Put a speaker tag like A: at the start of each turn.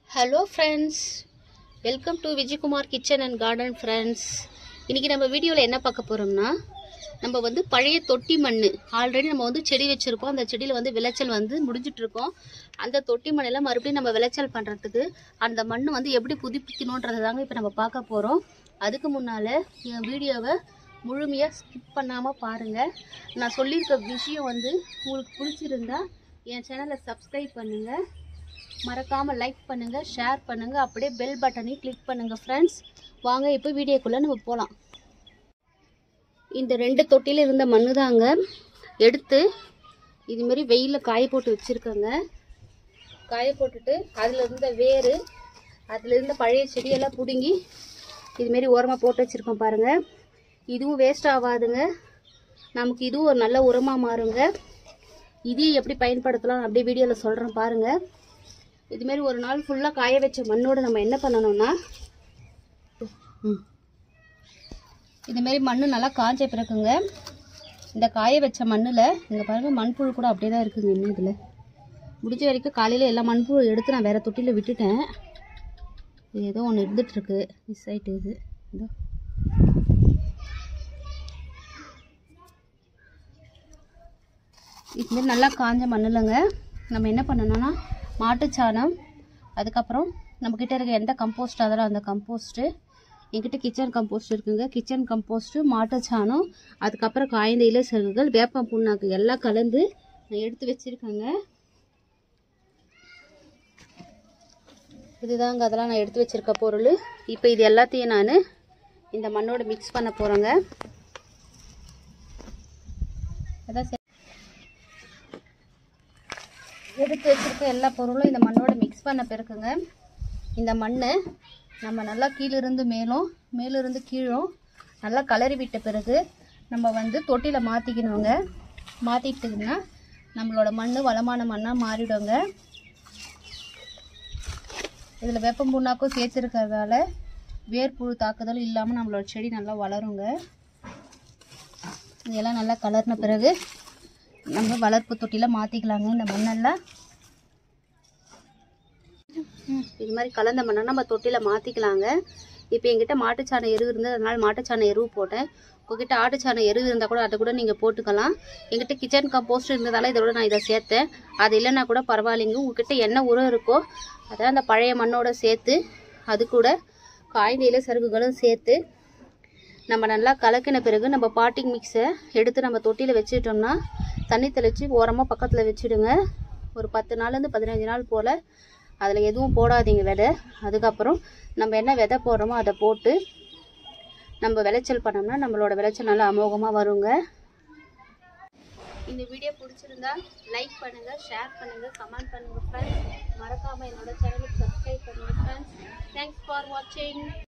A: hello friends welcome to Vijayakumar kitchen and garden friends இன்றைக்கி நம்ம வீடியோவில் என்ன பார்க்க போகிறோம்னா நம்ம வந்து பழைய தொட்டி மண் ஆல்ரெடி நம்ம வந்து செடி வச்சுருக்கோம் அந்த செடியில் வந்து விளைச்சல் வந்து முடிஞ்சிட்டு இருக்கோம் அந்த தொட்டி மண்ணெல்லாம் மறுபடியும் நம்ம விளைச்சல் பண்ணுறதுக்கு அந்த மண் வந்து எப்படி புதுப்பிக்கணுன்றது தாங்க இப்போ நம்ம பார்க்க போகிறோம் அதுக்கு முன்னால் என் வீடியோவை முழுமையாக ஸ்கிப் பண்ணாமல் பாருங்கள் நான் சொல்லியிருக்க விஷயம் வந்து உங்களுக்கு பிடிச்சிருந்தா என் சேனலை சப்ஸ்கிரைப் பண்ணுங்கள் மறக்காமல் லைக் பண்ணுங்கள் ஷேர் பண்ணுங்கள் அப்படியே பெல் பட்டனையும் கிளிக் பண்ணுங்கள் ஃப்ரெண்ட்ஸ் வாங்க இப்போ வீடியோக்குள்ளே நம்ம போகலாம் இந்த ரெண்டு தொட்டியில் இருந்த மண்ணு தாங்க எடுத்து இதுமாரி வெயிலில் காய போட்டு வச்சுருக்கேங்க காய போட்டுட்டு அதில் இருந்த வேர் அதில் இருந்த பழைய செடியெல்லாம் பிடுங்கி இதுமாரி ஓரமாக போட்டு வச்சுருக்கோம் பாருங்கள் இதுவும் வேஸ்ட் ஆகாதுங்க நமக்கு இதுவும் ஒரு நல்ல உரமாக மாறுங்க இதையும் எப்படி பயன்படுத்தலாம் அப்படியே வீடியோவில் சொல்கிறேன் பாருங்கள் இதுமாரி ஒரு நாள் ஃபுல்லாக காய வச்ச மண்ணோட நம்ம என்ன பண்ணணும்னா ம் இதுமாரி மண் நல்லா காஞ்ச பிறகுங்க இந்த காய வச்ச மண்ணில் இங்கே பாருங்கள் மண்புழு கூட அப்படியே தான் இருக்குங்க இன்னும் இதில் முடிஞ்ச வரைக்கும் காலையில் எல்லா மண்புழு எடுத்து நான் வேறு தொட்டியில் விட்டுட்டேன் இது ஏதோ ஒன்று இருந்துகிட்ருக்கு மிஸ் ஆகிட்டு இது இதோ இதுமாரி நல்லா காஞ்ச மண்ணில்ங்க நம்ம என்ன பண்ணணும்னா மாட்டுச்சாணம் அதுக்கப்புறம் நம்மக்கிட்ட இருக்க எந்த கம்போஸ்ட் அதெல்லாம் அந்த கம்போஸ்ட்டு என்கிட்ட கிச்சன் கம்போஸ்ட் இருக்குங்க கிச்சன் கம்போஸ்ட்டு மாட்டுச்சாணம் அதுக்கப்புறம் காய்ந்த இலை சருகுகள் வேப்பம் புண்ணாக்கு எல்லாம் கலந்து நான் எடுத்து வச்சுருக்கேங்க இதுதாங்க அதெல்லாம் நான் எடுத்து வச்சுருக்க பொருள் இப்போ இது எல்லாத்தையும் நான் இந்த மண்ணோட மிக்ஸ் பண்ண போகிறேங்க அதான் சரி எடுத்து வச்சுருக்க எல்லா பொருளும் இந்த மண்ணோட மிக்ஸ் பண்ண பிறகுங்க இந்த மண்ணை நம்ம நல்லா கீழிருந்து மேலும் மேலிருந்து கீழும் நல்லா கலரி விட்ட பிறகு நம்ம வந்து தொட்டியில் மாற்றிக்கணுங்க மாற்றிக்கிட்டிங்கன்னா நம்மளோட மண் வளமான மண்ணாக மாறிடுங்க இதில் வெப்பம் புண்ணாக்கும் சேர்த்துருக்கிறதால வேர்ப்புழு தாக்குதல் இல்லாமல் நம்மளோட செடி நல்லா வளருங்க இதெல்லாம் நல்லா கலர்ன பிறகு நம்ம வளர்ப்பு தொட்டியில் மாற்றிக்கலாங்க இந்த மண்ணெல்லாம் இது மாதிரி கலந்த மண்ணை நம்ம தொட்டியில் மாற்றிக்கலாங்க இப்போ எங்கிட்ட மாட்டுச்சாண எருவு இருந்தது அதனால் மாட்டுச்சாண எருவு போட்டேன் உங்ககிட்ட ஆட்டுச்சாண எருவு இருந்தால் கூட அதை கூட நீங்கள் போட்டுக்கலாம் எங்கிட்ட கிச்சன் கம்போஸ்ட் இருந்ததால இதோட நான் இதை சேர்த்தேன் அது இல்லைன்னா கூட பரவாயில்லைங்க உங்ககிட்ட என்ன உரம் இருக்கோ அதை அந்த பழைய மண்ணோட சேர்த்து அது கூட காய்ந்த இலை சருகுகளும் சேர்த்து நம்ம நல்லா கலக்கின பிறகு நம்ம பாட்டிங் மிக்ஸை எடுத்து நம்ம தொட்டியில் வச்சுட்டோம்னா தண்ணி தெளித்து ஓரமாக பக்கத்தில் வச்சுடுங்க ஒரு பத்து நாள்லேருந்து பதினஞ்சு நாள் போல் அதில் எதுவும் போடாதீங்க விதை அதுக்கப்புறம் நம்ம என்ன விதை போடுறோமோ அதை போட்டு நம்ம விளைச்சல் பண்ணோம்னா நம்மளோட விளைச்சல் நல்லா அமோகமாக வருங்க இந்த வீடியோ பிடிச்சிருந்தா லைக் பண்ணுங்கள் ஷேர் பண்ணுங்கள் கமெண்ட் பண்ணுங்கள் ஃப்ரெண்ட்ஸ் மறக்காமல் என்னோட சேனலுக்கு சப்ஸ்கிரைப் பண்ணுங்கள் ஃப்ரெண்ட்ஸ் தேங்க்ஸ் ஃபார் வாட்சிங்